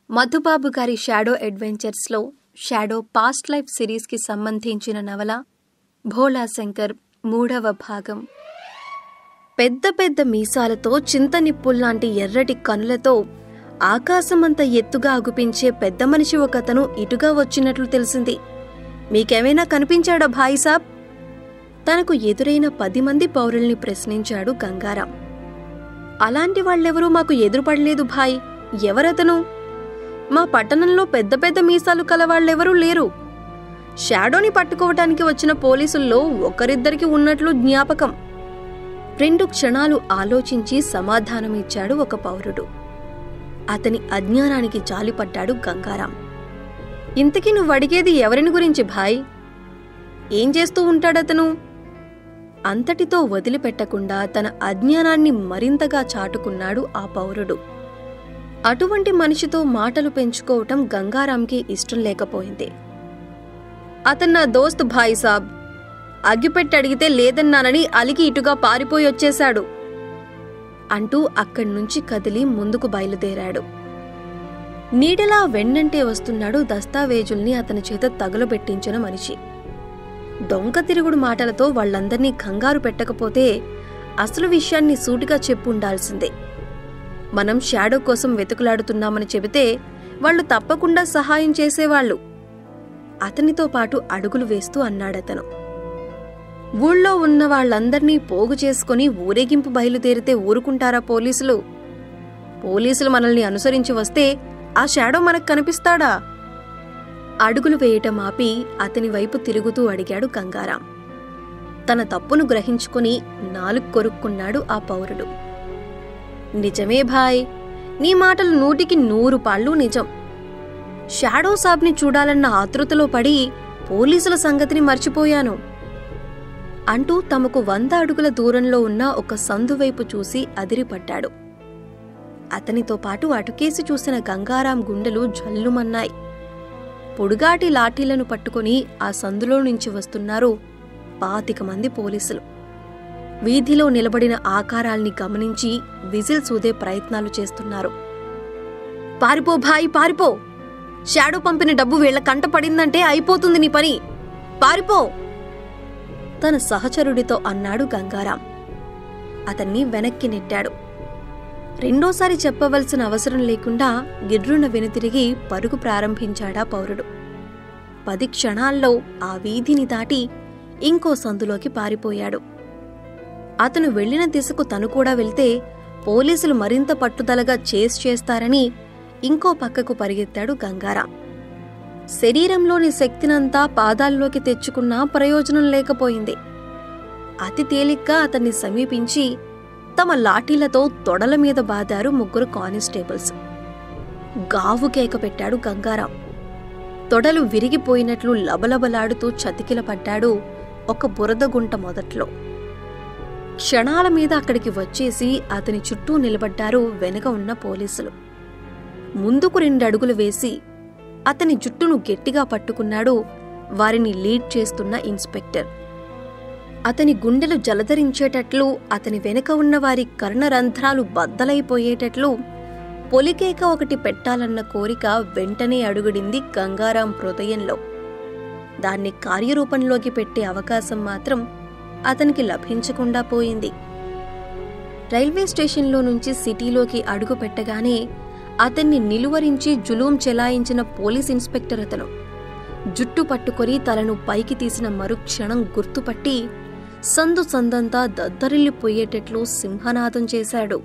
మధుబాబు గారి షాడో అడ్వెంచర్స్లో shadow past life సిరీస్కి సంబంధించిన నవల భోలా శంకర్ మూడవ భాగం పెద్ద పెద్ద మీసాలతో చింతనిప్పుల్లాంటి ఎర్రటి కనులతో ఆకాశమంత ఎత్తుగా అగుపించే పెద్ద మనిషి ఒకతను ఇటుగా వచ్చినట్లు తెలిసింది మీకేమైనా కనిపించాడా భాయి సాబ్ తనకు ఎదురైన పది మంది పౌరుల్ని ప్రశ్నించాడు గంగారాం అలాంటి వాళ్ళెవరూ మాకు ఎదురుపడలేదు భాయ్ ఎవరతను మా పట్టణంలో పెద్ద పెద్ద మీసాలు కలవాళ్ళెవరూ లేరు షాడోని పట్టుకోవటానికి వచ్చిన పోలీసుల్లో ఒకరిద్దరికి ఉన్నట్లు జ్ఞాపకం రెండు క్షణాలు ఆలోచించి సమాధానమిచ్చాడు ఒక పౌరుడు అతని అజ్ఞానానికి జాలిపడ్డాడు గంగారాం ఇంతకీ నువ్వు అడిగేది ఎవరిని గురించి భాయ్ ఏం చేస్తూ ఉంటాడతను అంతటితో వదిలిపెట్టకుండా తన అజ్ఞానాన్ని మరింతగా చాటుకున్నాడు ఆ పౌరుడు అటువంటి మనిషితో మాటలు పెంచుకోవటం గంగారాంకి ఇష్టం లేకపోయింది అతను నా దోస్త్ భాయ్ సాబ్ అగ్గిపెట్టి అడిగితే లేదన్నానని అలిగి ఇటుగా పారిపోయి వచ్చేశాడు అంటూ అక్కడి నుంచి కదిలి ముందుకు బయలుదేరాడు నీడలా వెన్నంటే వస్తున్నాడు దస్తావేజుల్ని అతని చేత తగులబెట్టించిన మనిషి దొంగ తిరుగుడు మాటలతో వాళ్ళందర్నీ కంగారు పెట్టకపోతే అసలు విషయాన్ని సూటిగా చెప్పుండాల్సిందే మనం షాడో కోసం వెతుకులాడుతున్నామని చెబితే వాళ్ళు తప్పకుండా సహాయం చేసేవాళ్ళు అతనితో పాటు అడుగులు వేస్తూ అన్నాడతను ఊళ్ళో ఉన్న వాళ్ళందర్నీ పోగు చేసుకుని ఊరేగింపు బయలుదేరితే ఊరుకుంటారా పోలీసులు పోలీసులు మనల్ని అనుసరించి వస్తే ఆ షాడో మనకు కనిపిస్తాడా అడుగులు వేయటం ఆపి అతని వైపు తిరుగుతూ అడిగాడు గంగారాం తన తప్పును గ్రహించుకుని నాలుగు కొరుక్కున్నాడు ఆ పౌరుడు నిజమే భాయ్ నీ మాటలు నూటికి నూరు పాళ్ళు నిజం షాడో సాబ్ని చూడాలన్న ఆతృతలో పడి పోలీసుల సంగతిని మర్చిపోయాను అంటూ తమకు వంద అడుగుల దూరంలో ఉన్న ఒక సందువైపు చూసి అదిరిపడ్డాడు అతనితో పాటు అటుకేసి చూసిన గంగారాం గుండెలు జల్లుమన్నాయి పొడుగాటి లాఠీలను పట్టుకుని ఆ సందులో నుంచి వస్తున్నారు పాతిక మంది పోలీసులు వీధిలో నిలబడిన ఆకారాల్ని గమనించి విజిల్ సూదే ప్రయత్నాలు చేస్తున్నారు పారిపో భాయ్ పారిపో షాడో పంపిన డబ్బు వీళ్ల కంట పడిందంటే అయిపోతుంది నీ పని పారిపో తన సహచరుడితో అన్నాడు గంగారాం అతన్ని వెనక్కి నెట్టాడు రెండోసారి చెప్పవలసిన అవసరం లేకుండా గిడ్రున వెనుతిరిగి పరుగు ప్రారంభించాడా పౌరుడు పది క్షణాల్లో ఆ వీధిని దాటి ఇంకో సందులోకి పారిపోయాడు అతను వెళ్లిన దిశకు తను కూడా వెళ్తే పోలీసులు మరింత పట్టుదలగా చేస్ చేస్తారని ఇంకో పక్కకు పరిగెత్తాడు గంగారాం శరీరంలోని శక్తినంతా పాదాల్లోకి తెచ్చుకున్నా ప్రయోజనం లేకపోయింది అతి తేలిగ్గా అతన్ని సమీపించి తమ లాఠీలతో తొడల మీద బాదారు ముగ్గురు కానిస్టేబుల్స్ గావు కేక పెట్టాడు గంగారాం తొడలు విరిగిపోయినట్లు లబలబలాడుతూ చతికిలపడ్డాడు ఒక బురద గుంట మొదట్లో క్షణాల మీద అక్కడికి వచ్చేసి అతని చుట్టూ నిలబడ్డారు వెనుక ఉన్న పోలీసులు ముందుకు రెండు అడుగులు వేసి అతని జుట్టును గట్టిగా పట్టుకున్నాడు వారిని లీడ్ చేస్తున్న ఇన్స్పెక్టర్ అతని గుండెలు జలధరించేటట్లు అతని వెనుక ఉన్న వారి కర్ణరంధ్రాలు బద్దలైపోయేటట్లు పొలికేక ఒకటి పెట్టాలన్న కోరిక వెంటనే అడుగుడింది గంగారాం హృదయంలో దాన్ని కార్యరూపంలోకి పెట్టే అవకాశం మాత్రం అతనికి లభించకుండా పోయింది రైల్వే స్టేషన్లో నుంచి సిటీలోకి అడుగు పెట్టగానే అతన్ని నిలువరించి జులూం చెలాయించిన పోలీస్ ఇన్స్పెక్టర్ అతను జుట్టు పట్టుకొని తలను పైకి తీసిన మరుక్షణం గుర్తుపట్టి సందు సందంతా దద్దరిల్లిపోయేటట్లు సింహనాదం చేశాడు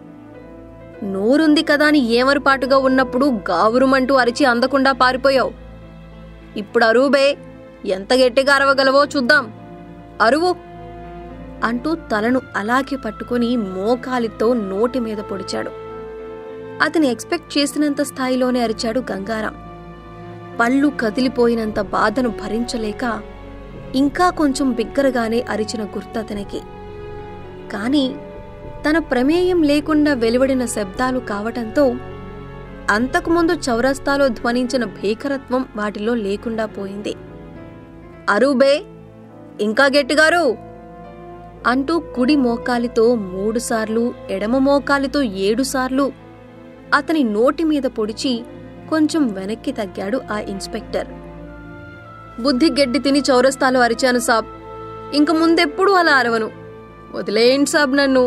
నోరుంది కదా అని ఏమరుపాటుగా ఉన్నప్పుడు గావురుమంటూ అరిచి అందకుండా పారిపోయావు ఇప్పుడు అరువుబే ఎంత గట్టిగా అరవగలవో చూద్దాం అరువు అంటూ తలను అలాగే పట్టుకుని మోకాలితో నోటి మీద పొడిచాడు అతని ఎక్స్పెక్ట్ చేసినంత స్థాయిలోనే అరిచాడు గంగారాం పళ్ళు కదిలిపోయినంత బాధను భరించలేక ఇంకా కొంచెం బిగ్గరగానే అరిచిన గుర్తతనికి కాని తన ప్రమేయం లేకుండా వెలువడిన శబ్దాలు కావటంతో అంతకుముందు చౌరస్తాలో ధ్వనించిన భీకరత్వం వాటిలో లేకుండా పోయింది అరూబే ఇంకా గట్టిగారు అంటూ కుడి మోకాలితో మూడుసార్లు ఎడమ మోకాలితో ఏడుసార్లు అతని నోటి మీద పొడిచి కొంచెం వెనక్కి తగ్గాడు ఆ ఇన్స్పెక్టర్ బుద్ధి గడ్డి తిని చౌరస్తాలో అరిచాను సాబ్ ఇంక ముందెప్పుడూ అలా అరవను వదిలేయండి సాబ్ నన్ను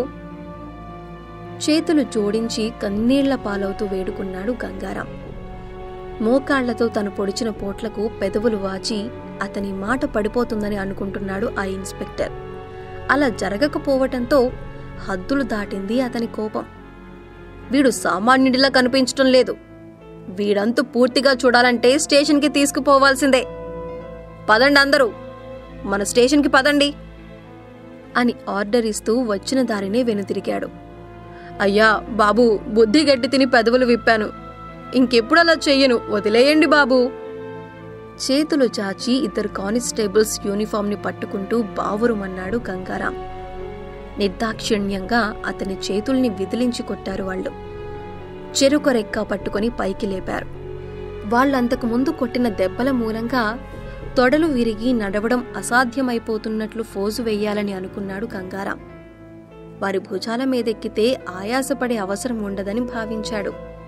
చేతులు జోడించి కన్నీళ్ల పాలవుతూ వేడుకున్నాడు గంగారాం మోకాళ్లతో తను పొడిచిన పోట్లకు పెదవులు వాచి అతని మాట పడిపోతుందని అనుకుంటున్నాడు ఆ ఇన్స్పెక్టర్ అలా జరగకపోవటంతో హద్దులు దాటింది అతని కోపం వీడు సామాన్యుడిలా కనిపించటం లేదు వీడంతు పూర్తిగా చూడాలంటే స్టేషన్కి తీసుకుపోవాల్సిందే పదండి అందరూ మన స్టేషన్కి పదండి అని ఆర్డర్ ఇస్తూ వచ్చిన దారినే వెనుతిరిగాడు అయ్యా బాబు బుద్ధి గడ్డి తిని పెదవులు విప్పాను ఇంకెప్పుడు అలా చెయ్యను వదిలేయండి బాబు చేతులు చాచి ఇద్దరు కానిస్టేబుల్స్ యూనిఫామ్ని పట్టుకుంటూ బావురుమన్నాడు గంగారాం నిర్దాక్షిణ్యంగా అతని చేతుల్ని విదిలించి కొట్టారు వాళ్ళు చెరుక రెక్క పట్టుకొని పైకి లేపారు వాళ్ళంతకు ముందు కొట్టిన దెబ్బల మూలంగా తొడలు విరిగి నడవడం అసాధ్యమైపోతున్నట్లు ఫోజు వెయ్యాలని అనుకున్నాడు గంగారాం వారి భుజాల మీదెక్కితే ఆయాసపడే అవసరం ఉండదని భావించాడు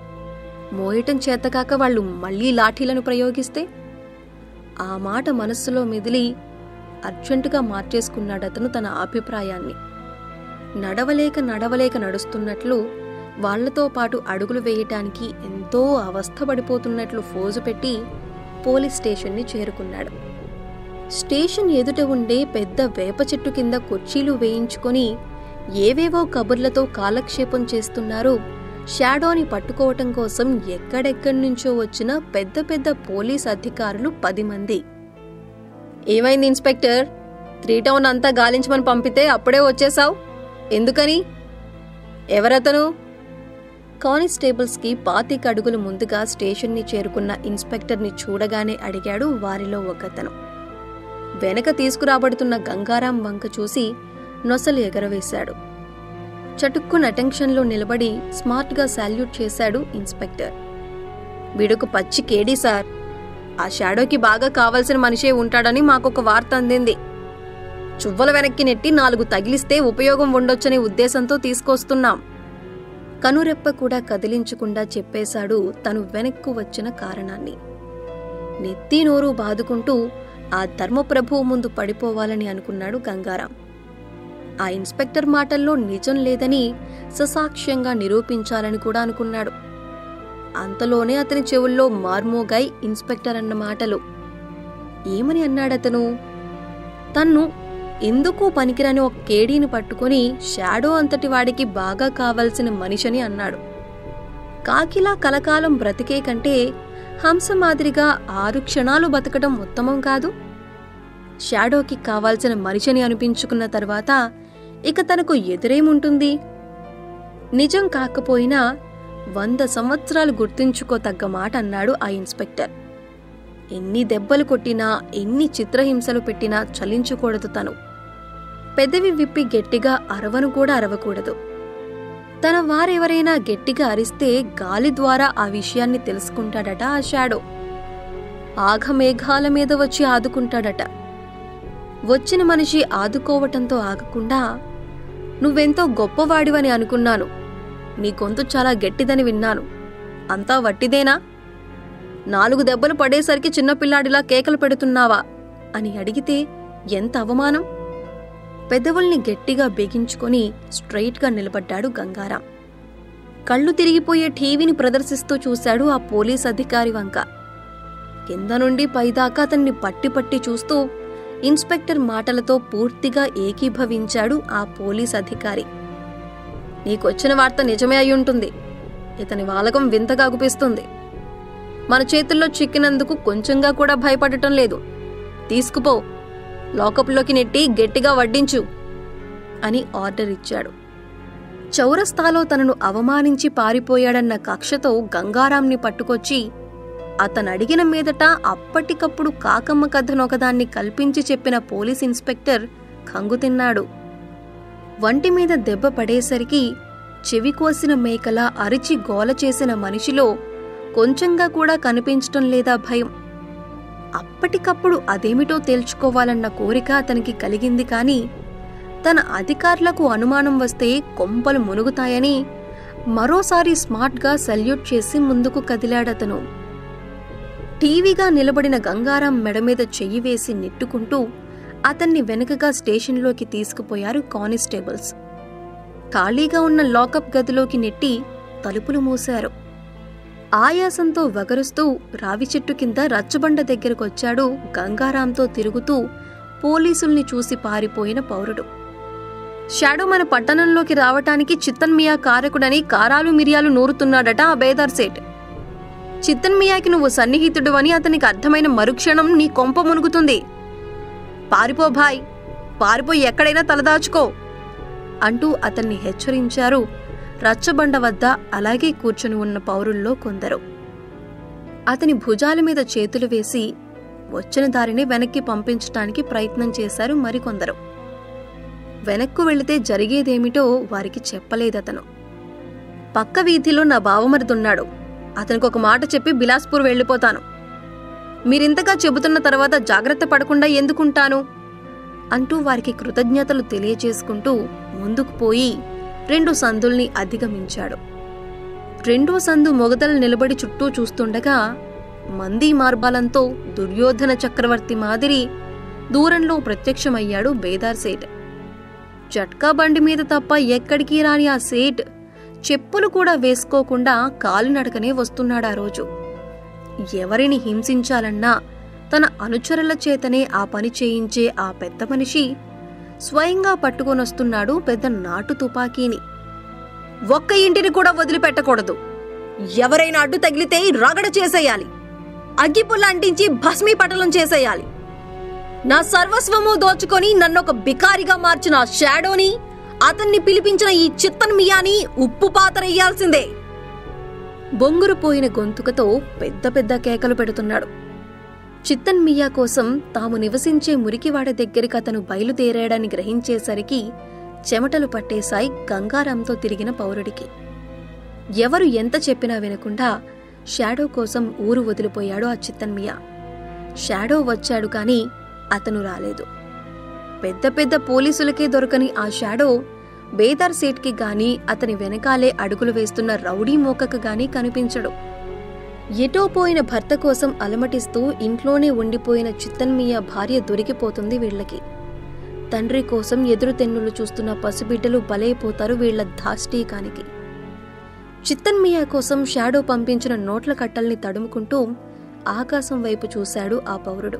మోయటం చేతకాక వాళ్ళు మళ్లీ లాఠీలను ప్రయోగిస్తే ఆ మాట మనస్సులో మెదిలి అర్జెంటుగా మార్చేసుకున్నాడతను తన అభిప్రాయాన్ని నడవలేక నడవలేక నడుస్తున్నట్లు వాళ్లతో పాటు అడుగులు వేయటానికి ఎంతో అవస్థపడిపోతున్నట్లు ఫోజు పెట్టి పోలీస్ స్టేషన్ని చేరుకున్నాడు స్టేషన్ ఎదుట ఉండే పెద్ద వేప చెట్టు కింద కుర్చీలు వేయించుకొని ఏవేవో కబుర్లతో కాలక్షేపం చేస్తున్నారు షాడోని పట్టుకోవటం కోసం ఎక్కడెక్కడి నుంచో వచ్చిన పెద్ద పెద్ద పోలీస్ అధికారులు పది మంది ఏమైంది ఇన్స్పెక్టర్ త్రీ టౌన్ అంతా గాలించమని పంపితే అప్పుడే వచ్చేశావు ఎందుకని ఎవరతను కానిస్టేబుల్స్కి పాతిక అడుగులు ముందుగా స్టేషన్ని చేరుకున్న ఇన్స్పెక్టర్ని చూడగానే అడిగాడు వారిలో ఒకతను వెనక తీసుకురాబడుతున్న గంగారాం వంక చూసి నొసలు ఎగరవేశాడు చటుక్కున అటెన్షన్లో నిలబడి స్మార్ట్గా సాల్యూట్ చేశాడు ఇన్స్పెక్టర్ వీడుకు పచ్చి కేడీ సార్ ఆ షాడోకి బాగా కావలసిన మనిషే ఉంటాడని మాకొక వార్త అందింది చువ్వల వెనక్కి నెట్టి నాలుగు తగిలిస్తే ఉపయోగం ఉండొచ్చనే ఉద్దేశంతో తీసుకొస్తున్నాం కనురెప్ప కూడా కదిలించకుండా చెప్పేశాడు తను వెనక్కు వచ్చిన కారణాన్ని నెత్తి నోరు బాదుకుంటూ ఆ ధర్మప్రభువు ముందు పడిపోవాలని అనుకున్నాడు గంగారాం ఆ ఇన్స్పెక్టర్ మాటల్లో నిజం లేదని ససాక్ష్యంగా నిరూపించాలని కూడా అనుకున్నాడు అంతలోనే అతని చెవుల్లో మార్మోగాయ్ ఇన్స్పెక్టర్ అన్న మాటలు ఏమని అన్నాడతను తన్ను ఎందుకు పనికిరాని ఒక కేడీని పట్టుకొని షాడో అంతటి వాడికి బాగా కావలసిన మనిషని అన్నాడు కాకిలా కలకాలం బ్రతికే కంటే హంస మాదిరిగా ఆరు క్షణాలు బతకడం ఉత్తమం కాదు షాడోకి కావాల్సిన మనిషిని అనిపించుకున్న తర్వాత ఇక తనకు ఎదురేముంటుంది నిజం కాకపోయినా వంద సంవత్సరాలు గుర్తుంచుకోతగ్గ మాట అన్నాడు ఆ ఇన్స్పెక్టర్ ఎన్ని దెబ్బలు కొట్టినా ఎన్ని చిత్రహింసలు పెట్టినా చలించకూడదు తను పెదవి విప్పి గట్టిగా అరవను కూడా అరవకూడదు తన వారెవరైనా గట్టిగా అరిస్తే గాలి ద్వారా ఆ విషయాన్ని తెలుసుకుంటాడట ఆ షాడో ఆఘమేఘాల మీద వచ్చి ఆదుకుంటాడట వచ్చిన మనిషి ఆదుకోవటంతో ఆగకుండా నువ్వెంతో గొప్పవాడివని అనుకున్నాను నీ గొంతు చాలా గట్టిదని విన్నాను అంతా వట్టిదేనా నాలుగు దెబ్బలు పడేసరికి చిన్నపిల్లాడిలా కేకలు పెడుతున్నావా అని అడిగితే ఎంత అవమానం పెదవుల్ని గట్టిగా బిగించుకొని స్ట్రైట్గా నిలబడ్డాడు గంగారాం కళ్ళు తిరిగిపోయే టీవీని ప్రదర్శిస్తూ చూశాడు ఆ పోలీస్ అధికారి వంక కింద నుండి పైదాకా అతన్ని పట్టి పట్టి చూస్తూ ఇన్స్పెక్టర్ మాటలతో పూర్తిగా ఏకీభవించాడు ఆ పోలీస్ అధికారి నీకొచ్చిన వార్త నిజమే అయి ఉంటుంది ఇతని వాలకం వింతగా గుపిస్తుంది మన చేతుల్లో చిక్కినందుకు కొంచెంగా కూడా భయపడటం లేదు తీసుకుపో లోకప్లోకి నెట్టి గట్టిగా వడ్డించు అని ఆర్డర్ ఇచ్చాడు చౌరస్తాలో తనను అవమానించి పారిపోయాడన్న కక్షతో గంగారాంని పట్టుకొచ్చి అతను అడిగిన మీదట అప్పటికప్పుడు కాకమ్మ కథనొకదాన్ని కల్పించి చెప్పిన పోలీస్ ఇన్స్పెక్టర్ కంగుతిన్నాడు వంటి మీద దెబ్బ పడేసరికి చెవి కోసిన మేకలా అరిచి గోల చేసిన మనిషిలో కొంచెంగా కూడా కనిపించటం లేదా భయం అప్పటికప్పుడు అదేమిటో తేల్చుకోవాలన్న కోరిక అతనికి కలిగింది కాని తన అధికారులకు అనుమానం వస్తే కొంపలు మునుగుతాయని మరోసారి స్మార్ట్గా సల్యూట్ చేసి ముందుకు కదిలాడతను టీవీగా నిలబడిన గంగారాం మెడ మీద చెయ్యి వేసి నెట్టుకుంటూ అతన్ని వెనుకగా స్టేషన్లోకి తీసుకుపోయారు కానిస్టేబుల్స్ ఖాళీగా ఉన్న లాకప్ గదిలోకి నెట్టి తలుపులు మూశారు ఆయాసంతో వగరుస్తూ రావి చెట్టు కింద రచ్చబండ దగ్గరకొచ్చాడు గంగారాంతో తిరుగుతూ పోలీసుల్ని చూసి పారిపోయిన పౌరుడు షాడో మన పట్టణంలోకి రావటానికి చిత్తన్ మియా కారకుడని కారాలు మిరియాలు నూరుతున్నాడట ఆ బేదార్ సేట్ చిత్తన్ మియాకి నువ్వు సన్నిహితుడు అని అతనికి అర్థమైన మరుక్షణం నీ కొంప మునుగుతుంది పారిపో భాయ్ పారిపోయి ఎక్కడైనా తలదాచుకో అంటూ అతన్ని హెచ్చరించారు రచ్చబండ వద్ద అలాగే కూర్చుని ఉన్న పౌరుల్లో కొందరు అతని భుజాల మీద చేతులు వేసి వచ్చిన దారిని వెనక్కి పంపించటానికి ప్రయత్నం చేశారు మరికొందరు వెనక్కు వెళితే జరిగేదేమిటో వారికి చెప్పలేదతను పక్క వీధిలో నా బావమరిదున్నాడు అతనికి ఒక మాట చెప్పి బిలాస్పూర్ వెళ్ళిపోతాను మీరింతగా చెబుతున్న తర్వాత జాగ్రత్త పడకుండా ఎందుకుంటాను అంటూ వారికి కృతజ్ఞతలు తెలియజేసుకుంటూ ముందుకు పోయి రెండు సందుల్ని అధిగమించాడు రెండో సందు మొగదలు నిలబడి చుట్టూ చూస్తుండగా మందీ మార్బాలంతో దుర్యోధన చక్రవర్తి మాదిరి దూరంలో ప్రత్యక్షమయ్యాడు బేదార్ సేట్ జట్కా బండి మీద తప్ప ఎక్కడికి రాని ఆ సేట్ చెప్పులు కూడా వేసుకోకుండా కాలినడకనే వస్తున్నాడా రోజు ఎవరిని హింసించాలన్నా తన అనుచరుల చేతనే ఆ పని చేయించే ఆ పెద్ద మనిషి స్వయంగా పట్టుకొనొస్తున్నాడు పెద్ద నాటు తుపాకీని ఒక్క ఇంటిని కూడా వదిలిపెట్టకూడదు ఎవరైనా అడ్డు తగిలితే రగడ చేసేయాలి అగ్గిపుల్ల అంటించి భస్మీపటలం చేసేయాలి నా సర్వస్వము దోచుకొని నన్నొక బికారిగా మార్చిన ఆ షాడోని అతన్ని పిలిపించిన ఈ చిత్తన్ మియాని ఉప్పు పాతరెయ్యాల్సిందే బొంగురు పోయిన గొంతుకతో పెద్ద పెద్ద కేకలు పెడుతున్నాడు చిత్తన్ మియా కోసం తాము నివసించే మురికివాడ దగ్గరికి అతను బయలుదేరాడని గ్రహించేసరికి చెమటలు పట్టేశాయి గంగారాంతో తిరిగిన పౌరుడికి ఎవరు ఎంత చెప్పినా వినకుండా షాడో కోసం ఊరు వదిలిపోయాడు ఆ చిత్తన్ మియా షాడో వచ్చాడు కాని అతను రాలేదు పెద్ద పెద్ద పోలీసులకే దొరకని ఆ షాడో బేదార్ సేట్కి గాని అతని వెనకాలే అడుగులు వేస్తున్న రౌడీ మోకకు గాని కనిపించడు ఎటో పోయిన భర్త కోసం అలమటిస్తూ ఇంట్లోనే ఉండిపోయిన చిత్తన్మియ భార్య దొరికిపోతుంది వీళ్ళకి తండ్రి కోసం ఎదురు తెన్నులు చూస్తున్న పసిబిడ్డలు బలైపోతారు వీళ్ల ధాష్టీకానికి చిత్తన్మియ కోసం షాడో పంపించిన నోట్ల కట్టల్ని తడుముకుంటూ ఆకాశం వైపు చూశాడు ఆ పౌరుడు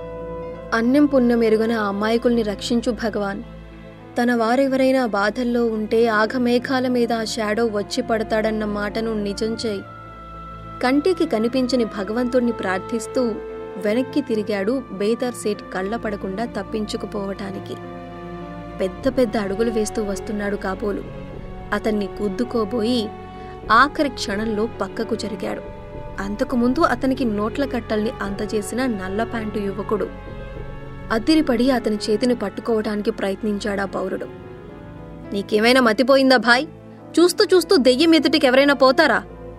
అన్నం పుణ్యం ఎరుగన ఆ అమాయకుల్ని రక్షించు భగవాన్ తన వారెవరైనా బాధల్లో ఉంటే ఆఘమేఘాల మీద ఆ షాడో వచ్చి పడతాడన్న మాటను నిజం చేయి కంటికి కనిపించని భగవంతుణ్ణి ప్రార్థిస్తూ వెనక్కి తిరిగాడు బేదార్ సేట్ కళ్ళపడకుండా తప్పించుకుపోవటానికి పెద్ద పెద్ద అడుగులు వేస్తూ వస్తున్నాడు కాబోలు అతన్ని గుద్దుకోబోయి ఆఖరి క్షణంలో పక్కకు జరిగాడు అంతకుముందు అతనికి నోట్ల కట్టల్ని అందజేసిన నల్ల ప్యాంటు యువకుడు అద్దిరిపడి అతని చేతిని పట్టుకోవటానికి ప్రయత్నించాడా పౌరుడు నీకేమైనా మతిపోయిందా భాయ్ చూస్తూ చూస్తూ దెయ్యం ఎదుటికి ఎవరైనా పోతారా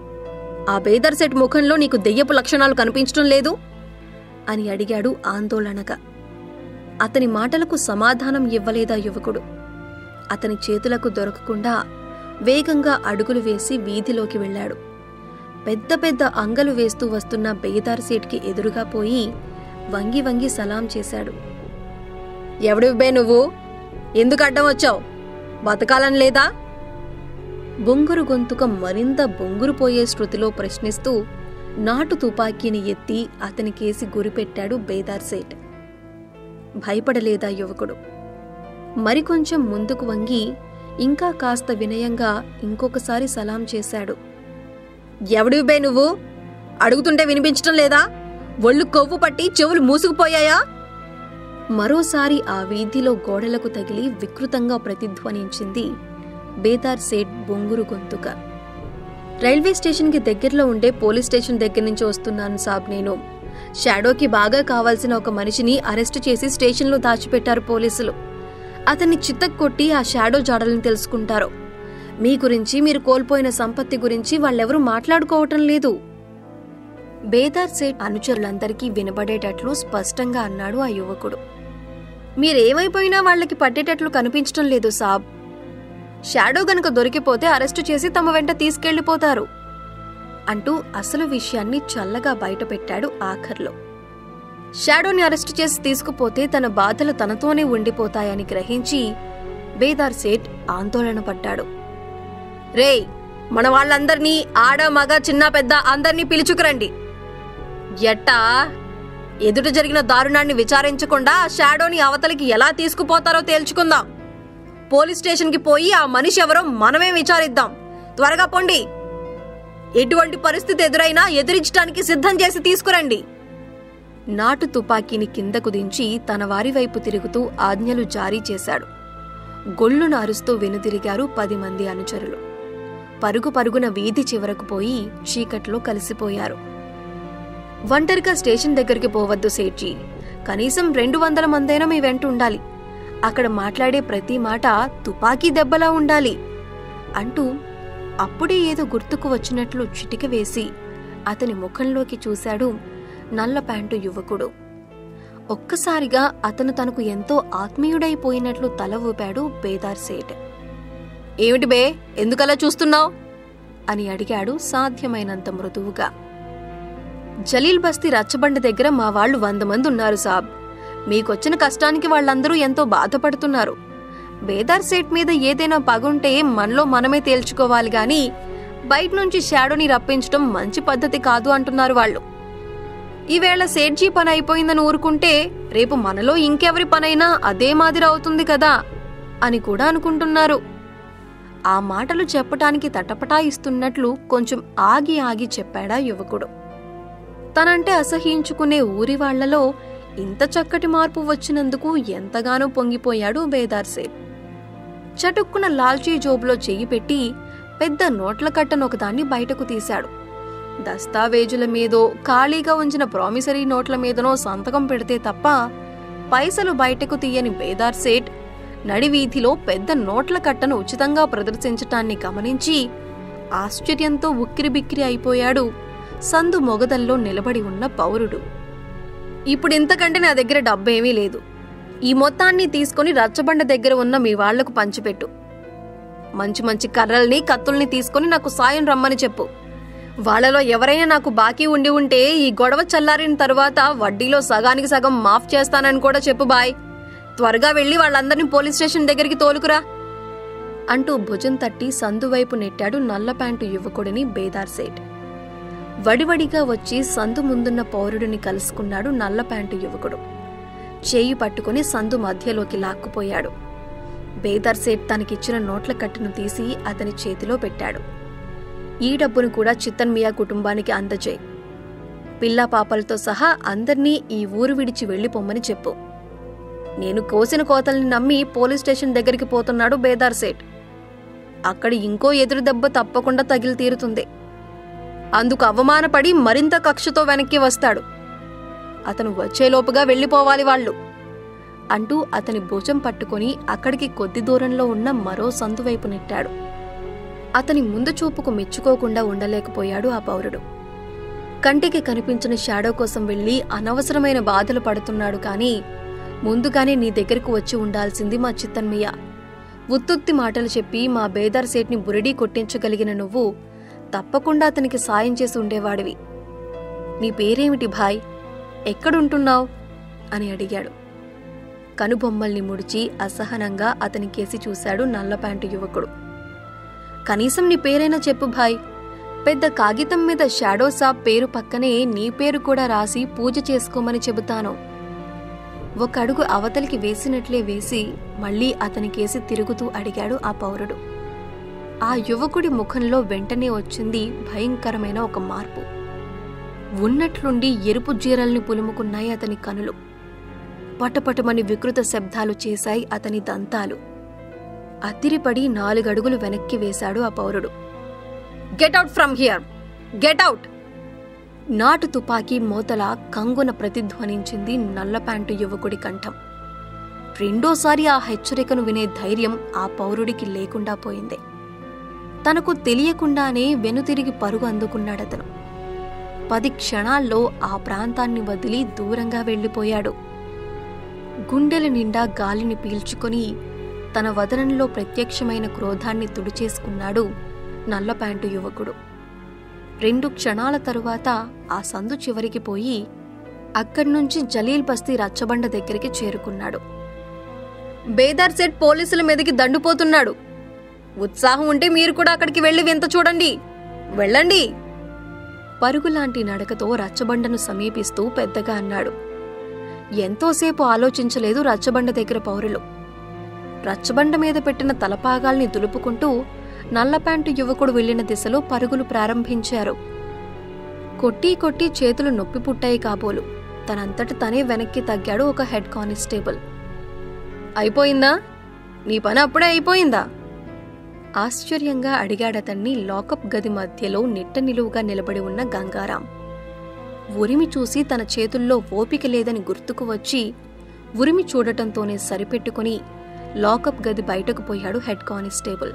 ఆ బేదర్ సెట్ ముఖంలో నీకు దెయ్యపు లక్షణాలు కనిపించడం లేదు అని అడిగాడు ఆందోళనగా అతని మాటలకు సమాధానం ఇవ్వలేదా యువకుడు అతని చేతులకు దొరకకుండా వేగంగా అడుగులు వేసి వీధిలోకి వెళ్ళాడు పెద్ద పెద్ద అంగలు వేస్తూ వస్తున్న బేదార్ సేట్కి ఎదురుగా పోయి వంగి వంగి సలాం చేశాడు ఎవడివ్వే నువ్వు ఎందుకు అడ్డం వచ్చావు బతకాలని లేదా బొంగురు గొంతుక మరింత బొంగురుపోయే శృతిలో ప్రశ్నిస్తూ నాటు తుపాకీని ఎత్తి అతనికేసి గురిపెట్టాడు బేదార్ సేట్ భయపడలేదా యువకుడు మరికొంచెం ముందుకు వంగి ఇంకా కాస్త వినయంగా ఇంకొకసారి సలాం చేశాడు ఎవడివే నువ్వు అడుగుతుంటే వినిపించటం లేదా ఒళ్ళు కొవ్వు పట్టి చెవులు మూసుకుపోయాయా మరోసారి ఆ వీధిలో గోడలకు తగిలి వికృతంగా ప్రతిధ్వనించింది బేదార్ సేట్ బొంగురు గొంతుక రైల్వే స్టేషన్కి దగ్గరలో ఉండే పోలీస్ స్టేషన్ దగ్గర నుంచి వస్తున్నాను సాబ్ నేను షాడోకి బాగా కావాల్సిన ఒక మనిషిని అరెస్టు చేసి స్టేషన్లో దాచిపెట్టారు పోలీసులు అతన్ని చిత్తకొట్టి ఆ షాడో జాడలను తెలుసుకుంటారు మీ గురించి మీరు కోల్పోయిన సంపత్తి గురించి వాళ్ళెవరూ మాట్లాడుకోవటం లేదు బేదార్ సేట్ అనుచరులందరికీ వినబడేటట్లు స్పష్టంగా అన్నాడు ఆ యువకుడు మీరేమైపోయినా వాళ్ళకి పట్టేటట్లు కనిపించటం లేదు సాబ్ షాడో గనుక దొరికిపోతే అరెస్టు చేసి తమ వెంట తీసుకెళ్లిపోతారు అంటూ అసలు విషయాన్ని చల్లగా బయటపెట్టాడు ఆఖర్లో షాడోని అరెస్టు చేసి తీసుకుపోతే తన బాధలు తనతోనే ఉండిపోతాయని గ్రహించి బేదార్ సేట్ ఆందోళన పడ్డాడు రేయ్ మన వాళ్ళందర్నీ ఆడ మగ చిన్న పెద్ద అందర్నీ పిలుచుకురండి ఎట్టా ఎదుట జరిగిన దారుణాన్ని విచారించకుండా ఆ షాడోని అవతలికి ఎలా తీసుకుపోతారో తేల్చుకుందాం పోలీస్ స్టేషన్కి పోయి ఆ మనిషి ఎవరో మనమే విచారిద్దాం త్వరగా పొండి ఎటువంటి పరిస్థితి ఎదురైనా ఎదిరించడానికి సిద్ధం చేసి తీసుకురండి నాటు తుపాకీని కిందకు దించి తన వారి వైపు తిరుగుతూ ఆజ్ఞలు జారీ చేశాడు గొల్లును అరుస్తూ వెనుదిరిగారు పది మంది అనుచరులు పరుగు పరుగున వీధి చివరకు పోయి చీకట్లో కలిసిపోయారు ఒంటరిగా స్టేషన్ దగ్గరికి పోవద్దు సేట్జీ కనీసం రెండు వందల మందైనా మీ వెంట ఉండాలి అక్కడ మాట్లాడే ప్రతి మాట తుపాకీ దెబ్బలా ఉండాలి అంటూ అప్పుడే ఏదో గుర్తుకు వచ్చినట్లు చిటిక వేసి అతని ముఖంలోకి చూశాడు నల్ల ప్యాంటు యువకుడు ఒక్కసారిగా అతను తనకు ఎంతో ఆత్మీయుడైపోయినట్లు తల ఊపాడు బేదార్ సేట్ ఏమిటి బే ఎందుకలా చూస్తున్నావు అని అడిగాడు సాధ్యమైనంత మృదువుగా జలీల్ బస్తీ రచ్చబండ దగ్గర మా వాళ్ళు వంద మంది ఉన్నారు సాబ్ మీకొచ్చిన కష్టానికి వాళ్ళందరూ ఎంతో బాధపడుతున్నారు బేదార్ సేట్ మీద ఏదైనా పగుంటే మనలో మనమే తేల్చుకోవాలి గాని బయట నుంచి షాడోని రప్పించడం మంచి పద్ధతి కాదు అంటున్నారు వాళ్ళు ఈవేళ సేట్జీ పని అయిపోయిందని ఊరుకుంటే రేపు మనలో ఇంకెవరి పనైనా అదే మాదిరి అవుతుంది కదా అని కూడా అనుకుంటున్నారు ఆ మాటలు చెప్పటానికి తటపటాయిస్తున్నట్లు కొంచెం ఆగి ఆగి చెప్పాడా యువకుడు తనంటే అసహించుకునే ఊరి వాళ్లలో ఇంత చక్కటి మార్పు వచ్చినందుకు ఎంతగానో పొంగిపోయాడు బేదార్ సేట్ చటుక్కున లాల్చీ జోబులో చెయ్యి పెట్టి పెద్ద నోట్ల కట్టను ఒకదాన్ని బయటకు తీశాడు దస్తావేజుల మీదో ఖాళీగా ఉంచిన ప్రామిసరీ నోట్ల మీదనో సంతకం పెడితే తప్ప పైసలు బయటకు తీయని బేదార్ సేట్ నడివీధిలో పెద్ద నోట్ల కట్టను ఉచితంగా ప్రదర్శించటాన్ని గమనించి ఆశ్చర్యంతో ఉక్కిరిబిక్కిరి అయిపోయాడు సందు మొగదల్లో నిలబడి ఉన్న పౌరుడు ఇప్పుడింతకంటే నా దగ్గర డబ్బేమీ లేదు ఈ మొత్తాన్ని తీసుకొని రచ్చబండ దగ్గర ఉన్న మీ వాళ్లకు పంచిపెట్టు మంచి మంచి కర్రల్ని కత్తుల్ని తీసుకొని నాకు సాయం రమ్మని చెప్పు వాళ్ళలో ఎవరైనా నాకు బాకీ ఉండి ఉంటే ఈ గొడవ చల్లారిన తరువాత వడ్డీలో సగానికి సగం మాఫ్ చేస్తానని కూడా చెప్పు బాయ్ త్వరగా వెళ్లి వాళ్ళందరినీ పోలీస్ స్టేషన్ దగ్గరికి తోలుకురా అంటూ భుజం తట్టి సందు వైపు నెట్టాడు నల్ల ప్యాంటు యువకుడిని బేదార్ సేట్ వడివడిగా వచ్చి సందు ముందున్న పౌరుడిని కలుసుకున్నాడు నల్ల ప్యాంటు యువకుడు చేయి పట్టుకుని సందు మధ్యలోకి లాక్కుపోయాడు బేదర్ సేట్ తనకిచ్చిన నోట్ల కట్టును తీసి అతని చేతిలో పెట్టాడు ఈ డబ్బును కూడా చిత్తన్మియా కుటుంబానికి అందజేయి పిల్లా పాపలతో సహా అందర్నీ ఈ ఊరు విడిచి వెళ్లిపోమ్మని చెప్పు నేను కోసిన కోతల్ని నమ్మి పోలీస్ స్టేషన్ దగ్గరికి పోతున్నాడు బేదార్ సేట్ అక్కడ ఇంకో ఎదురు దెబ్బ తప్పకుండా తగిలి తీరుతుంది అందుకు అవమానపడి మరింత కక్షతో వెనక్కి వస్తాడు అతను వచ్చేలోపుగా వెళ్ళిపోవాలి వాళ్ళు అంటూ అతని భుజం పట్టుకొని అక్కడికి కొద్ది దూరంలో ఉన్న మరో సందు వైపు నెట్టాడు అతని ముందు చూపుకు మెచ్చుకోకుండా ఉండలేకపోయాడు ఆ పౌరుడు కంటికి కనిపించిన షాడో కోసం వెళ్లి అనవసరమైన బాధలు పడుతున్నాడు కానీ ముందుగానే నీ దగ్గరకు వచ్చి ఉండాల్సింది మా చిత్తన్మయ్య ఉత్తుత్తి మాటలు చెప్పి మా బేదార్ సేట్ని బురిడీ కొట్టించగలిగిన నువ్వు తప్పకుండా అతనికి సాయం చేసి ఉండేవాడివి నీ పేరేమిటి భాయ్ ఎక్కడుంటున్నావు అని అడిగాడు కనుబొమ్మల్ని ముడిచి అసహనంగా అతని కేసి చూశాడు నల్ల ప్యాంటు యువకుడు కనీసం నీ పేరైనా చెప్పు భాయ్ పెద్ద కాగితం మీద షాడో సాబ్ పేరు పక్కనే నీ పేరు కూడా రాసి పూజ చేసుకోమని చెబుతాను ఒక అడుగు అవతలికి వేసినట్లే వేసి మళ్ళీ అతని కేసి తిరుగుతూ అడిగాడు ఆ పౌరుడు ఆ యువకుడి ముఖంలో వెంటనే వచ్చింది భయంకరమైన ఒక మార్పు ఉన్నట్లుండి ఎరుపు జీరల్ని పులుముకున్నాయి అతని కనులు పటపటమని వికృత శబ్దాలు చేశాయి అతని దంతాలు అతిరిపడి నాలుగడుగులు వెనక్కి వేశాడు ఆ పౌరుడు get out from here get out నాటు తుపాకీ మోతల కంగున ప్రతిధ్వనించింది నల్ల ప్యాంటు యువకుడి కంఠం రెండోసారి ఆ హెచ్చరికను వినే ధైర్యం ఆ పౌరుడికి లేకుండా పోయింది తనకు తెలియకుండానే వెనుతిరిగి పరుగు అందుకున్నాడతను పది క్షణాల్లో ఆ ప్రాంతాన్ని వదిలి దూరంగా వెళ్ళిపోయాడు గుండెల నిండా గాలిని పీల్చుకొని తన వదనంలో ప్రత్యక్షమైన క్రోధాన్ని తుడిచేసుకున్నాడు నల్ల ప్యాంటు యువకుడు రెండు క్షణాల తరువాత ఆ సందు చివరికి పోయి అక్కడి నుంచి జలీల్ బస్తీ రచ్చబండ దగ్గరికి చేరుకున్నాడు బేదార్ సెట్ పోలీసుల మీదకి దండుపోతున్నాడు ఉత్సాహం ఉంటే మీరు కూడా అక్కడికి వెళ్ళి వింత చూడండి వెళ్ళండి పరుగులాంటి నడకతో రచ్చబండను సమీపిస్తూ పెద్దగా అన్నాడు ఎంతోసేపు ఆలోచించలేదు రచ్చబండ దగ్గర పౌరులు రచ్చబండ మీద పెట్టిన తలపాగాల్ని దులుపుకుంటూ నల్లప్యాంటు యువకుడు వెళ్లిన దిశలో పరుగులు ప్రారంభించారు కొట్టి కొట్టి చేతులు నొప్పి పుట్టాయి కాబోలు తనంతట తనే వెనక్కి తగ్గాడు ఒక హెడ్ కానిస్టేబుల్ అయిపోయిందా నీ పని అప్పుడే అయిపోయిందా ఆశ్చర్యంగా అడిగాడతన్ని లాకప్ గది మధ్యలో నిట్ట నిలువుగా నిలబడి ఉన్న గంగారాం ఉరిమి చూసి తన చేతుల్లో ఓపిక లేదని గుర్తుకు వచ్చి ఉరిమి చూడటంతోనే సరిపెట్టుకుని లాకప్ గది బయటకు పోయాడు హెడ్ కానిస్టేబుల్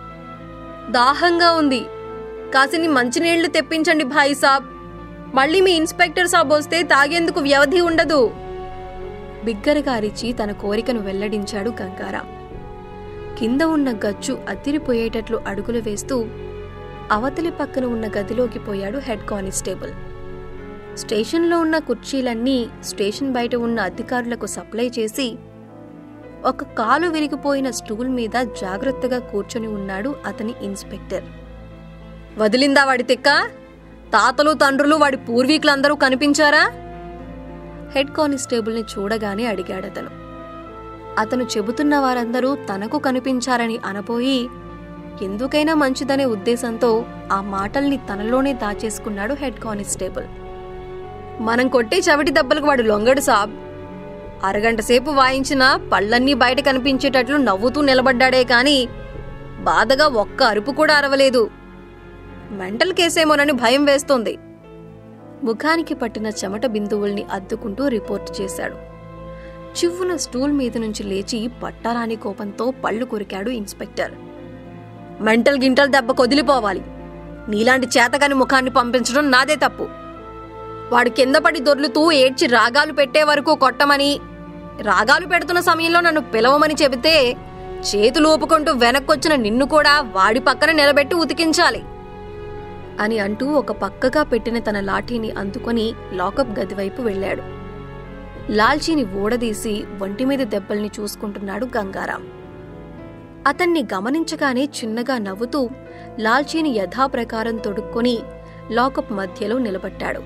దాహంగా ఉంది కాసిని మంచినీళ్లు తెప్పించండి భాయ్ సాబ్ మళ్ళీ మీ ఇన్స్పెక్టర్ సాబ్ వస్తే తాగేందుకు వ్యవధి ఉండదు బిగ్గరగా అరిచి తన కోరికను వెల్లడించాడు గంగారాం కింద ఉన్న గచ్చు అత్తిరిపోయేటట్లు అడుగులు వేస్తూ అవతలి పక్కన ఉన్న గదిలోకి పోయాడు హెడ్ కానిస్టేబుల్ స్టేషన్లో ఉన్న కుర్చీలన్నీ స్టేషన్ బయట ఉన్న అధికారులకు సప్లై చేసి ఒక కాలు విరిగిపోయిన స్టూల్ మీద జాగ్రత్తగా కూర్చొని ఉన్నాడు అతని ఇన్స్పెక్టర్ వదిలిందా వాడి తిక్క తాతలు తండ్రులు వాడి పూర్వీకులందరూ కనిపించారా హెడ్ కానిస్టేబుల్ని చూడగానే అడిగాడతను అతను చెబుతున్న వారందరూ తనకు కనిపించారని అనబోయి ఎందుకైనా మంచిదనే ఉద్దేశంతో ఆ మాటల్ని తనలోనే దాచేసుకున్నాడు హెడ్ కానిస్టేబుల్ మనం కొట్టే చవిటి దెబ్బలకు వాడు లొంగడు సాబ్ అరగంట సేపు వాయించినా పళ్ళన్నీ బయట కనిపించేటట్లు నవ్వుతూ నిలబడ్డాడే కాని బాధగా ఒక్క అరుపు కూడా అరవలేదు మెంటల్ కేసేమోనని భయం వేస్తోంది ముఖానికి పట్టిన చెమట బిందువుల్ని అద్దుకుంటూ రిపోర్ట్ చేశాడు చివ్వున స్టూల్ మీద నుంచి లేచి పట్టారాని కోపంతో పళ్ళు కొరికాడు ఇన్స్పెక్టర్ మెంటల్ గింటల్ దెబ్బ కొదిలిపోవాలి నీలాంటి చేతగాని ముఖాన్ని పంపించడం నాదే తప్పు వాడు కింద పడి దొర్లుతూ ఏడ్చి రాగాలు పెట్టే వరకు కొట్టమని రాగాలు పెడుతున్న సమయంలో నన్ను పిలవమని చెబితే చేతులు ఊపుకుంటూ వెనక్కొచ్చిన నిన్ను కూడా వాడి పక్కన నిలబెట్టి ఉతికించాలి అని అంటూ ఒక పక్కగా పెట్టిన తన లాఠీని అందుకొని లాకప్ గది వైపు వెళ్ళాడు లాల్చీని ఊడదీసి ఒంటి మీద దెబ్బల్ని చూసుకుంటున్నాడు గంగారాం అతన్ని గమనించగానే చిన్నగా నవ్వుతూ లాల్చీని యథాప్రకారం తొడుక్కొని లాకప్ మధ్యలో నిలబట్టాడు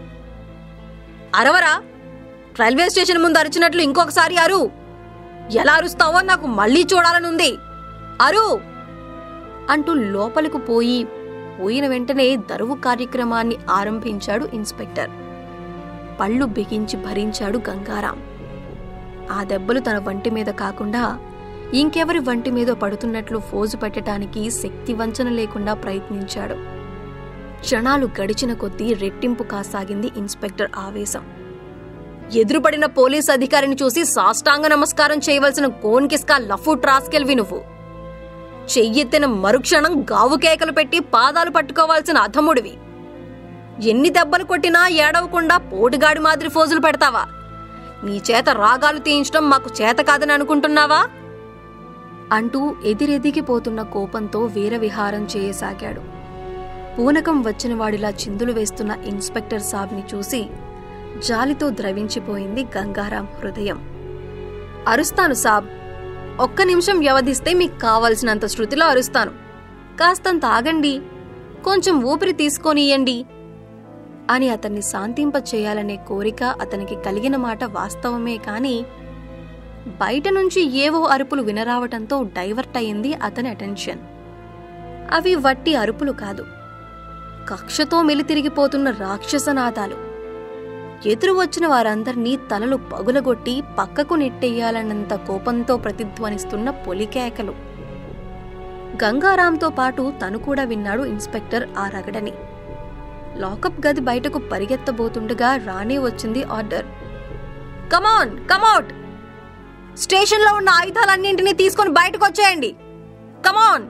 అరవరా రైల్వే స్టేషన్ ముందు అరిచినట్లు ఇంకొకసారి అరు ఎలా అరుస్తావో నాకు మళ్ళీ చూడాలనుంది అరు అంటూ లోపలికి పోయి పోయిన వెంటనే దరువు కార్యక్రమాన్ని ఆరంభించాడు ఇన్స్పెక్టర్ పళ్ళు బిగించి భరించాడు గంగారాం ఆ దెబ్బలు తన వంటి మీద కాకుండా ఇంకెవరి వంటి మీద పడుతున్నట్లు ఫోజు పెట్టడానికి శక్తి వంచన లేకుండా ప్రయత్నించాడు క్షణాలు గడిచిన కొద్దీ రెట్టింపు కాసాగింది ఇన్స్పెక్టర్ ఆవేశం ఎదురుపడిన పోలీస్ అధికారిని చూసి సాష్టాంగ నమస్కారం చేయవలసిన కోన్కిస్కా లఫు ట్రాస్కెల్వి నువ్వు చెయ్యెత్తిన మరుక్షణం గావు కేకలు పెట్టి పాదాలు పట్టుకోవాల్సిన అధముడివి ఎన్ని దెబ్బలు కొట్టినా ఏడవకుండా పోటుగాడి మాదిరి ఫోజులు పెడతావా నీ చేత రాగాలు తీయించడం మాకు చేత కాదని అనుకుంటున్నావా అంటూ ఎదిరెదిగిపోతున్న కోపంతో వీరవిహారం చేయసాగాడు పూనకం వచ్చిన వాడిలా చిందులు వేస్తున్న ఇన్స్పెక్టర్ సాబ్ని చూసి జాలితో ద్రవించిపోయింది గంగారాం హృదయం అరుస్తాను సాబ్ ఒక్క నిమిషం వ్యవధిస్తే మీకు కావలసినంత శృతిలో అరుస్తాను కాస్తంత ఆగండి కొంచెం ఊపిరి తీసుకొనియండి అని అతన్ని శాంతింప చేయాలనే కోరిక అతనికి కలిగిన మాట వాస్తవమే కాని బయట నుంచి ఏవో అరుపులు వినరావటంతో డైవర్ట్ అయింది అతని అటెన్షన్ అవి వట్టి అరుపులు కాదు కక్షతో మెలితిరిగిపోతున్న రాక్షసనాదాలు ఎదురు వచ్చిన వారందర్నీ తలలు పగులగొట్టి పక్కకు నెట్టెయ్యాలన్నంత కోపంతో ప్రతిధ్వనిస్తున్న పొలికేకలు గంగారాంతో పాటు తను కూడా విన్నాడు ఇన్స్పెక్టర్ ఆ రగడని లాకప్ గది బయటకు పరిగెత్తబోతుండగా రానే వచ్చింది ఆర్డర్ కమాన్ కమౌట్ స్టేషన్లో ఉన్న ఆయుధాలన్నింటినీ తీసుకొని బయటకు వచ్చేయండి కమాన్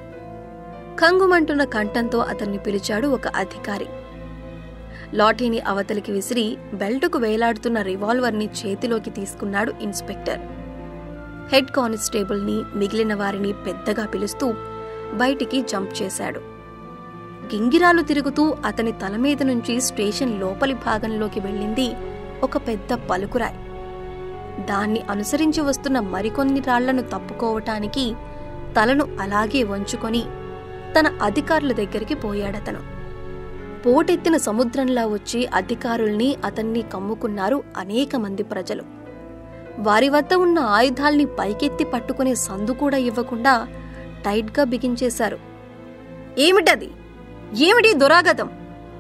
కంగుమంటున్న కంఠంతో అతన్ని పిలిచాడు ఒక అధికారి లాఠీని అవతలికి విసిరి బెల్టుకు వేలాడుతున్న రివాల్వర్ని చేతిలోకి తీసుకున్నాడు ఇన్స్పెక్టర్ హెడ్ కానిస్టేబుల్ని మిగిలిన వారిని పెద్దగా పిలుస్తూ బయటికి జంప్ చేశాడు గింగిరాలు తిరుగుతూ అతని తల మీద నుంచి స్టేషన్ లోపలి భాగంలోకి వెళ్ళింది ఒక పెద్ద పలుకురాయి దాన్ని అనుసరించి వస్తున్న మరికొన్ని రాళ్లను తప్పుకోవటానికి తలను అలాగే వంచుకొని తన అధికారుల దగ్గరికి పోయాడతను పోటెత్తిన సముద్రంలా వచ్చి అధికారుల్ని అతన్ని కమ్ముకున్నారు అనేక మంది ప్రజలు వారి వద్ద ఉన్న ఆయుధాల్ని పైకెత్తి పట్టుకునే సందు కూడా ఇవ్వకుండా టైట్గా బిగించేశారు ఏమిటది ఏమిటి దురాగతం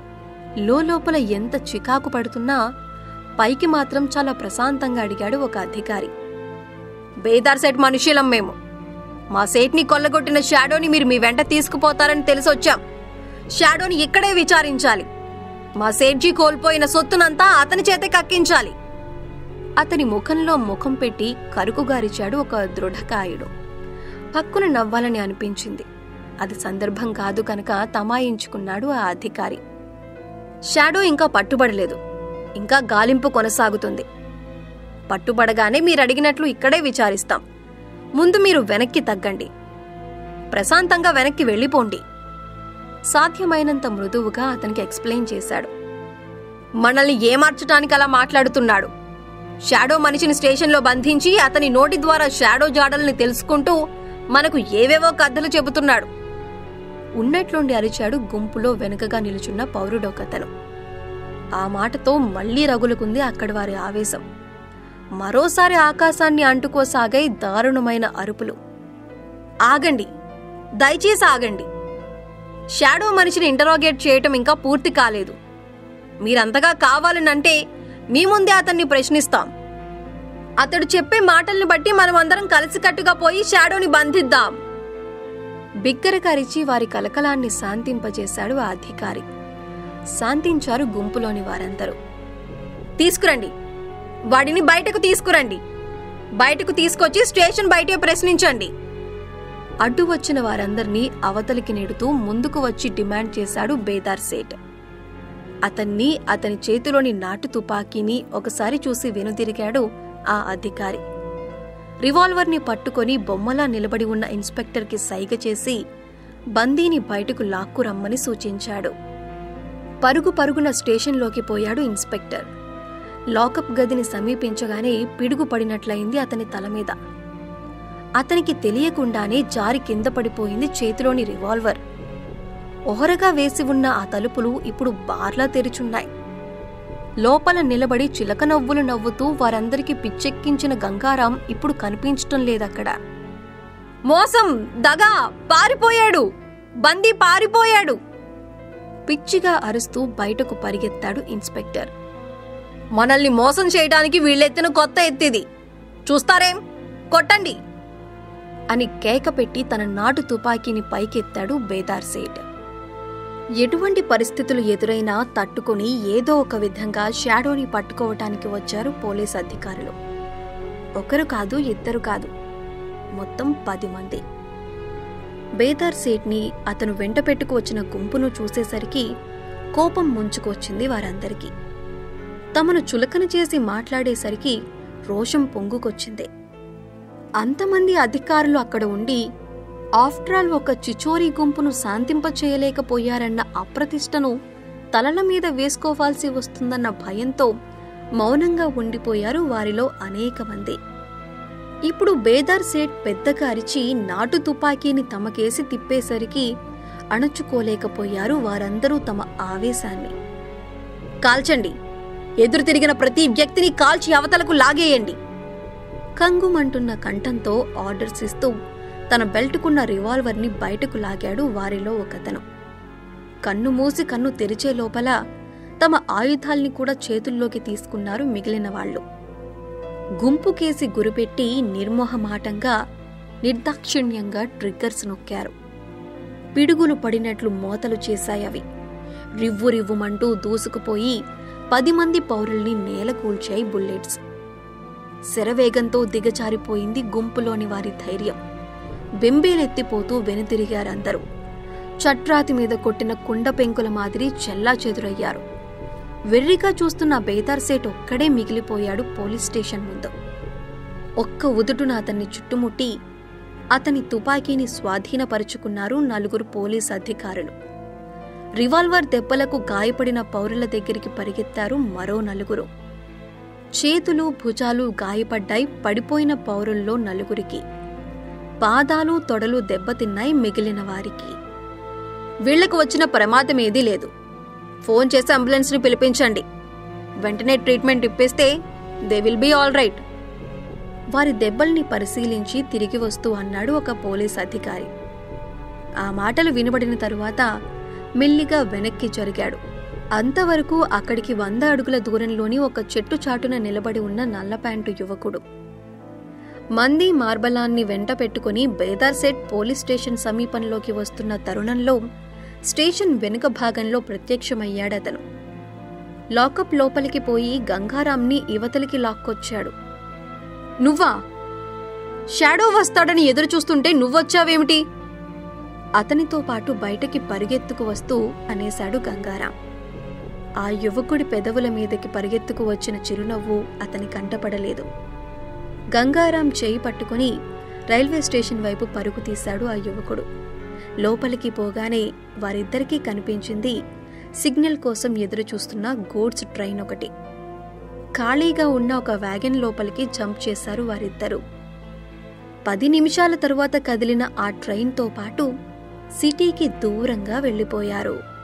లోపల ఎంత చికాకు పడుతున్నా పైకి మాత్రం చాలా ప్రశాంతంగా అడిగాడు ఒక అధికారి బేదార్ సెట్ మనుషులం మేము మా సేట్ని కొల్లగొట్టిన షాడోని మీరు మీ వెంట తీసుకుపోతారని తెలిసొచ్చాం షాడోని ఇక్కడే విచారించాలి మా సేట్జీ కోల్పోయిన సొత్తునంతా అతని చేతే కక్కించాలి అతని ముఖంలో ముఖం పెట్టి కరుకుగారిచాడు ఒక దృఢకాయుడు పక్కున నవ్వాలని అనిపించింది అది సందర్భం కాదు కనుక తమాయించుకున్నాడు ఆ అధికారి షాడో ఇంకా పట్టుబడలేదు ఇంకా గాలింపు కొనసాగుతుంది పట్టుబడగానే మీరు అడిగినట్లు ఇక్కడే విచారిస్తాం ముందు మీరు వెనక్కి తగ్గండి ప్రశాంతంగా వెనక్కి వెళ్ళిపోండి సాధ్యమైనంత మృదువుగా అతనికి ఎక్స్ప్లెయిన్ చేశాడు మనల్ని ఏమార్చటానికి అలా మాట్లాడుతున్నాడు షాడో మనిషిని స్టేషన్లో బంధించి అతని నోటి ద్వారా షాడో జాడల్ని తెలుసుకుంటూ మనకు ఏవేవో కథలు చెబుతున్నాడు ఉన్నట్లుండి అరిచాడు గుంపులో వెనుకగా నిలుచున్న పౌరుడొకతను ఆ మాటతో మళ్లీ రగులుకుంది అక్కడి వారి ఆవేశం మరోసారి ఆకాశాన్ని అంటుకోసాగై దారుణమైన అరుపులు ఆగండి దయచేసి ఆగండి షాడో మనిషిని ఇంటరాగేట్ చేయటం ఇంకా పూర్తి కాలేదు మీరంతగా కావాలనంటే మీ ముందే అతన్ని ప్రశ్నిస్తాం అతడు చెప్పే మాటల్ని బట్టి మనం అందరం కలిసికట్టుగా పోయి షాడోని బంధిద్దాం బిగ్గరకరిచి వారి కలకలాన్ని శాంతింపజేశాడు ఆ అధికారి శాంతించారు గుంపులోని వారందరూ తీసుకురండి వాడిని బయటకు తీసుకురండి బయటకు తీసుకొచ్చి స్టేషన్ బయటే ప్రశ్నించండి అడ్డు వచ్చిన వారందర్నీ అవతలికి నెడుతూ ముందుకు వచ్చి డిమాండ్ చేశాడు బేదార్ సేట్ అతన్ని అతని చేతిలోని నాటు తుపాకీని ఒకసారి చూసి వెనుదిరిగాడు ఆ అధికారి రివాల్వర్ని పట్టుకొని బొమ్మలా నిలబడి ఉన్న ఇన్స్పెక్టర్కి సైగ చేసి బందీని బయటకు లాక్కు రమ్మని సూచించాడు పరుగు పరుగున స్టేషన్లోకి పోయాడు ఇన్స్పెక్టర్ లాకప్ గదిని సమీపించగానే పిడుగు పడినట్లయింది అతని తల మీద అతనికి తెలియకుండానే జారి కింద పడిపోయింది చేతిలోని రివాల్వర్ ఒహరగా వేసి ఉన్న ఆ తలుపులు ఇప్పుడు బార్లా తెరిచున్నాయి లోపల నిలబడి చిలక నవ్వులు నవ్వుతూ వారందరికీ పిచ్చెక్కించిన గంగారాం ఇప్పుడు కనిపించటం లేదక్కడ మోసం దగా పారిపోయాడు బందీ పారిపోయాడు పిచ్చిగా అరుస్తూ బయటకు పరిగెత్తాడు ఇన్స్పెక్టర్ మనల్ని మోసం చేయడానికి వీళ్ళెత్తిన కొత్త ఎత్తిది చూస్తారేం కొట్టండి అని కేక పెట్టి తన నాటు తుపాకీని పైకెత్తాడు బేదార్ సేట్ ఎటువంటి పరిస్థితులు ఎదురైనా తట్టుకుని ఏదో ఒక విధంగా షాడోని పట్టుకోవటానికి వచ్చారు పోలీస్ అధికారులు ఒకరు కాదు ఇద్దరు కాదు మొత్తం పది మంది బేదార్ సేట్ని అతను వెంట పెట్టుకు వచ్చిన గుంపును చూసేసరికి కోపం ముంచుకొచ్చింది వారందరికీ తమను చులకన చేసి మాట్లాడేసరికి రోషం పొంగుకొచ్చింది అంతమంది అధికారులు అక్కడ ఉండి ఆఫ్టర్ ఆల్ ఒక చిచోరీ గుంపును శాంతింపచేయలేకపోయారన్న అప్రతిష్టను తలల మీద వేసుకోవాల్సి వస్తుందన్న భయంతో మౌనంగా ఉండిపోయారు వారిలో అనేక మంది ఇప్పుడు బేదార్ సేట్ పెద్దగా అరిచి నాటు తుపాకీని తమకేసి తిప్పేసరికి అణుచుకోలేకపోయారు వారందరూ తమ ఆవేశాన్ని కాల్చండి ఎదురు తిరిగిన ప్రతి వ్యక్తిని కాల్చి అవతలకు లాగేయండి కంగుమంటున్న కంఠంతో ఆర్డర్స్ ఇస్తూ తన బెల్టుకున్న రివాల్వర్ని బయటకు లాగాడు వారిలో ఒకతను కన్ను మూసి కన్ను తెరిచే లోపల తమ ఆయుధాల్ని కూడా చేతుల్లోకి తీసుకున్నారు మిగిలిన వాళ్ళు గుంపుకేసి గురిపెట్టి నిర్మోహమాటంగా నిర్దాక్షిణ్యంగా ట్రిగ్గర్స్ నొక్కారు పిడుగులు పడినట్లు మోతలు చేశాయవి రివ్వు రివ్వుమంటూ దూసుకుపోయి పది మంది పౌరుల్ని నేల కూల్చాయి బుల్లెట్స్ శరవేగంతో దిగజారిపోయింది గుంపులోని వారి ధైర్యం బెంబేలెత్తిపోతూ వెనుతిరిగారందరూ చట్రాతి మీద కొట్టిన కుండ పెంకుల మాదిరి చెల్లా చెదురయ్యారు వెర్రిగా చూస్తున్న బేతార్ సేట్ ఒక్కడే మిగిలిపోయాడు పోలీస్ స్టేషన్ ముందు ఒక్క ఉదుటున అతన్ని చుట్టుముట్టి అతని తుపాకీని స్వాధీనపరుచుకున్నారు నలుగురు పోలీస్ అధికారులు రివాల్వర్ దెబ్బలకు గాయపడిన పౌరుల దగ్గరికి పరిగెత్తారు మరో నలుగురు చేతులు భుజాలు గాయపడ్డాయి పడిపోయిన పౌరుల్లో నలుగురికి పాదాలు తొడలు దెబ్బతిన్నాయి మిగిలిన వారికి వీళ్లకు వచ్చిన ప్రమాదం ఏదీ లేదు ఫోన్ చేసి అంబులెన్స్ని పిలిపించండి వెంటనే ట్రీట్మెంట్ ఇప్పిస్తే they will be all right వారి దెబ్బల్ని పరిశీలించి తిరిగి వస్తూ అన్నాడు ఒక పోలీస్ అధికారి ఆ మాటలు వినబడిన తరువాత మెల్లిగా వెనక్కి జరిగాడు అంతవరకు అక్కడికి వంద అడుగుల దూరంలోని ఒక చెట్టు చాటున నిలబడి ఉన్న నల్ల ప్యాంటు యువకుడు మంది మార్బలాన్ని వెంట పెట్టుకుని బేదార్ సెట్ పోలీస్ స్టేషన్ సమీపంలోకి వస్తున్న తరుణంలో స్టేషన్ వెనుక భాగంలో ప్రత్యక్షమయ్యాడతను లాకప్ లోపలికి పోయి గంగారాంని యువతలికి లాక్కొచ్చాడు నువ్వా షాడో వస్తాడని ఎదురు చూస్తుంటే నువ్వొచ్చావేమిటి అతనితో పాటు బయటకి పరిగెత్తుకు వస్తూ అనేశాడు గంగారాం ఆ యువకుడి పెదవుల మీదకి పరిగెత్తుకు వచ్చిన చిరునవ్వు అతని కంటపడలేదు గంగారాం చేయి పట్టుకుని రైల్వే స్టేషన్ వైపు పరుగు తీశాడు ఆ యువకుడు లోపలికి పోగానే వారిద్దరికీ కనిపించింది సిగ్నల్ కోసం ఎదురు చూస్తున్న గూడ్స్ ట్రైన్ ఒకటి ఖాళీగా ఉన్న ఒక వ్యాగన్ లోపలికి జంప్ చేశారు వారిద్దరూ పది నిమిషాల తరువాత కదిలిన ఆ ట్రైన్తో పాటు సిటీకి దూరంగా వెళ్ళిపోయారు